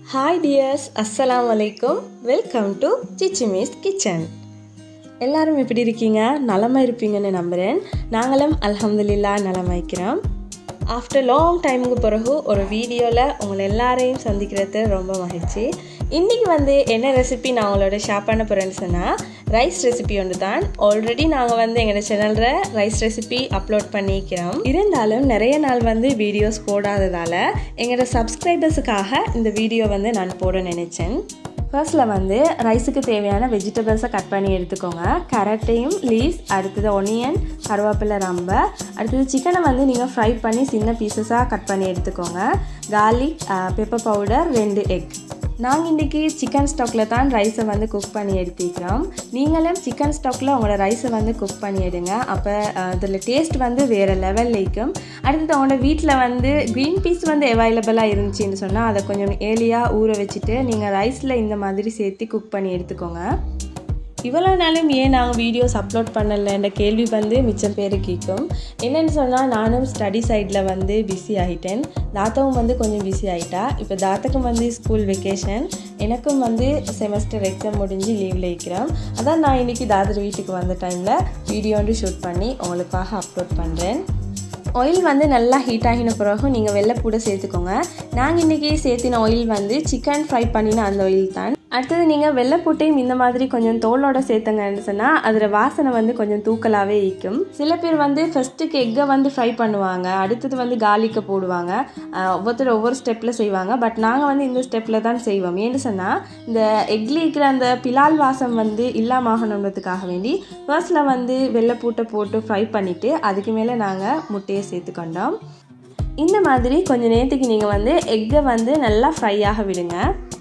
hi tears அஸ்ஸலாம் வலைக்கும் welcome to சிச்சிமிஸ் kitchen எல்லாரும் எப்படி இருக்கீங்க நலமாக இருப்பீங்கன்னு நம்புகிறேன் நாங்களும் அல்ஹம்துலில்லா நலமாய்க்கிறோம் ஆஃப்டர் லாங் டைமுக்கு பிறகு ஒரு வீடியோவில் உங்களை எல்லாரையும் சந்திக்கிறது ரொம்ப மகிழ்ச்சி இன்றைக்கி வந்து என்ன ரெசிபி நான் உங்களோட ஷேர் பண்ண போகிறேன்னு சொன்னால் ரைஸ் ரெசிபி ஒன்று தான் ஆல்ரெடி நாங்கள் வந்து எங்களோட சேனலில் ரைஸ் ரெசிபி அப்லோட் பண்ணிக்கிறோம் இருந்தாலும் நிறைய நாள் வந்து வீடியோஸ் போடாததால் எங்களோட சப்ஸ்கிரைபர்ஸுக்காக இந்த வீடியோ வந்து நான் போட நினச்சேன் ஃபர்ஸ்ட்டில் வந்து ரைஸுக்கு தேவையான வெஜிடபிள்ஸை கட் பண்ணி எடுத்துக்கோங்க கேரட்டையும் லீஸ் அடுத்தது ஒனியன் கருவேப்பிலை ரம்ப அடுத்தது சிக்கனை வந்து நீங்கள் ஃப்ரை பண்ணி சின்ன பீசஸாக கட் பண்ணி எடுத்துக்கோங்க கார்லிக் பெப்பர் பவுடர் ரெண்டு எக் நாங்கள் இன்றைக்கி சிக்கன் ஸ்டாக்கில் தான் ரைஸை வந்து குக் பண்ணி எடுத்துக்கிறோம் நீங்களும் சிக்கன் ஸ்டாக்கில் உங்களோட ரைஸை வந்து குக் பண்ணி எடுங்க அப்போ அதில் டேஸ்ட் வந்து வேறு லெவலில் இருக்கும் அடுத்தது உங்களோட வீட்டில் வந்து க்ரீன் பீஸ் வந்து அவைலபிளாக இருந்துச்சுன்னு சொன்னால் அதை கொஞ்சம் ஏர்லியாக ஊற வச்சுட்டு நீங்கள் ரைஸில் இந்த மாதிரி சேர்த்து குக் பண்ணி எடுத்துக்கோங்க இவ்வளோ நாளும் ஏன் நாங்கள் வீடியோஸ் அப்லோட் பண்ணலைன்ற கேள்வி வந்து மிச்சம் பேர் கேட்கும் என்னென்னு சொன்னால் நானும் ஸ்டடி சைடில் வந்து பிஸி ஆகிட்டேன் தாத்தாவும் வந்து கொஞ்சம் பிஸி ஆகிட்டா இப்போ தாத்தாக்கும் வந்து ஸ்கூல் வெக்கேஷன் எனக்கும் வந்து செமஸ்டர் எக்ஸாம் முடிஞ்சு லீவில் இருக்கிறோம் அதான் நான் இன்றைக்கி தாத்தர் வீட்டுக்கு வந்த டைமில் வீடியோ வந்து ஷூட் பண்ணி உங்களுக்காக அப்லோட் பண்ணுறேன் ஆயில் வந்து நல்லா ஹீட் ஆகின பிறகு நீங்கள் வெள்ளைப்பூடை சேர்த்துக்கோங்க நாங்கள் இன்றைக்கி சேர்த்தின ஆயில் வந்து சிக்கன் ஃப்ரை பண்ணின அந்த ஆயில் தான் அடுத்தது நீங்கள் வெள்ளைப்பூட்டையும் இந்த மாதிரி கொஞ்சம் தோலோட சேர்த்துங்கன்னு சொன்னால் அதில் வாசனை வந்து கொஞ்சம் தூக்கலாகவே ஈக்கும் சில பேர் வந்து ஃபஸ்ட்டுக்கு எக்கை வந்து ஃப்ரை பண்ணுவாங்க அடுத்தது வந்து காலிக்க போடுவாங்க ஒவ்வொருத்தர் ஒவ்வொரு ஸ்டெப்பில் செய்வாங்க பட் நாங்கள் வந்து இந்த ஸ்டெப்பில் தான் செய்வோம் ஏன்னு சொன்னால் இந்த எக்ல இருக்கிற அந்த பிலால் வாசம் வந்து இல்லாமகணுன்றதுக்காக வேண்டி ஃபர்ஸ்ட்டில் வந்து வெள்ளைப்பூட்டை போட்டு ஃப்ரை பண்ணிவிட்டு அதுக்கு மேலே நாங்கள் முட்டையை சேர்த்துக்கொண்டோம் இந்த மாதிரி கொஞ்சம் நேரத்துக்கு நீங்கள் வந்து எக்கை வந்து நல்லா ஃப்ரை ஆக விடுங்க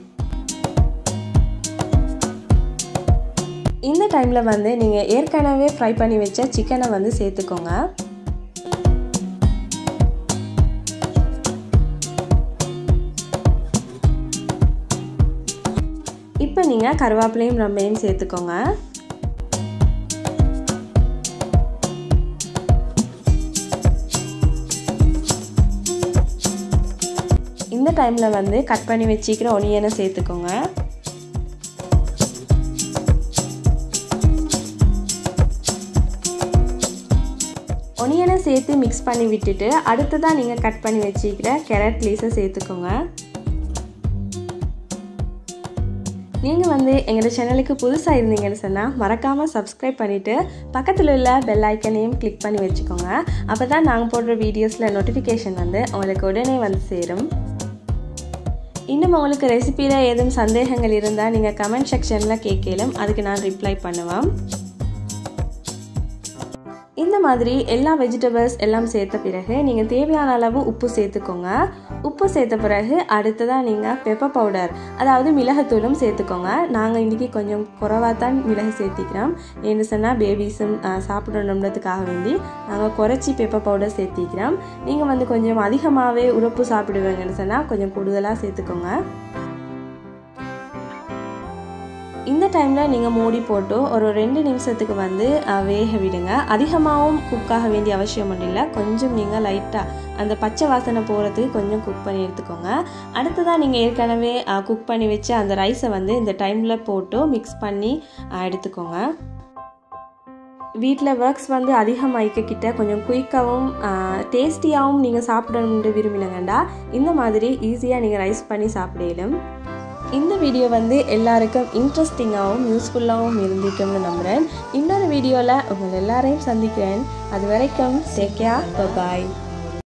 இந்த டைமில் வந்து நீங்கள் ஏற்கனவே ஃப்ரை பண்ணி வச்ச சிக்கனை வந்து சேர்த்துக்கோங்க இப்போ நீங்கள் கருவேப்பிலையும் ரம்பையும் சேர்த்துக்கோங்க இந்த டைமில் வந்து கட் பண்ணி வச்சுக்கிற ஒனியனை சேர்த்துக்கோங்க ஒனியனை சேர்த்து மிக்ஸ் பண்ணி விட்டுட்டு அடுத்ததாக நீங்கள் கட் பண்ணி வச்சுக்கிற கேரட் லீஸை சேர்த்துக்கோங்க நீங்கள் வந்து எங்களோட சேனலுக்கு புதுசாக இருந்தீங்கன்னு சொன்னால் மறக்காமல் சப்ஸ்கிரைப் பண்ணிவிட்டு பக்கத்தில் உள்ள பெல் ஐக்கனையும் கிளிக் பண்ணி வச்சுக்கோங்க அப்போ தான் நாங்கள் போடுற வீடியோஸில் நோட்டிஃபிகேஷன் வந்து உங்களுக்கு உடனே வந்து சேரும் இன்னும் உங்களுக்கு ரெசிப்பியில் ஏதும் சந்தேகங்கள் இருந்தால் நீங்கள் கமெண்ட் செக்ஷனில் கேட்கலும் அதுக்கு நான் ரிப்ளை பண்ணுவேன் இந்த மாதிரி எல்லா வெஜிடபிள்ஸ் எல்லாம் சேர்த்த பிறகு நீங்கள் தேவையான அளவு உப்பு சேர்த்துக்கோங்க உப்பு சேர்த்த பிறகு அடுத்ததாக நீங்கள் பெப்பர் பவுடர் அதாவது மிளகுத்தூளும் சேர்த்துக்கோங்க நாங்கள் இன்றைக்கி கொஞ்சம் குறவாக தான் மிளகு சேர்த்திக்கிறோம் ஏன்னு சொன்னால் பேபிஸும் சாப்பிடணுன்றதுக்காக வேண்டி நாங்கள் குறைச்சி பெப்பர் பவுடர் சேர்த்திக்கிறோம் நீங்கள் வந்து கொஞ்சம் அதிகமாகவே உரப்பு சாப்பிடுவீங்கன்னு சொன்னால் கொஞ்சம் கூடுதலாக சேர்த்துக்கோங்க இந்த டைமில் நீங்கள் மூடி போட்டு ஒரு ரெண்டு நிமிஷத்துக்கு வந்து வேக விடுங்க அதிகமாகவும் குக் ஆக வேண்டிய அவசியம் ஒன்றும் இல்லை கொஞ்சம் நீங்கள் லைட்டாக அந்த பச்சை வாசனை போகிறதுக்கு கொஞ்சம் குக் பண்ணி எடுத்துக்கோங்க அடுத்ததாக நீங்கள் ஏற்கனவே குக் பண்ணி வச்சு அந்த ரைஸை வந்து இந்த டைமில் போட்டு மிக்ஸ் பண்ணி எடுத்துக்கோங்க வீட்டில் ஒர்க்ஸ் வந்து அதிகமாகிக்க கிட்ட கொஞ்சம் குயிக்காகவும் டேஸ்டியாகவும் நீங்கள் சாப்பிடணும்னு விரும்பினங்கண்டா இந்த மாதிரி ஈஸியாக நீங்கள் ரைஸ் பண்ணி சாப்பிடலும் இந்த வீடியோ வந்து எல்லாருக்கும் இன்ட்ரெஸ்டிங்காகவும் யூஸ்ஃபுல்லாகவும் இருந்திருக்கும்னு நம்புகிறேன் இன்னொரு வீடியோவில் உங்கள் எல்லாரையும் சந்திக்கிறேன் அது வரைக்கும் டேக் கேர் பாய்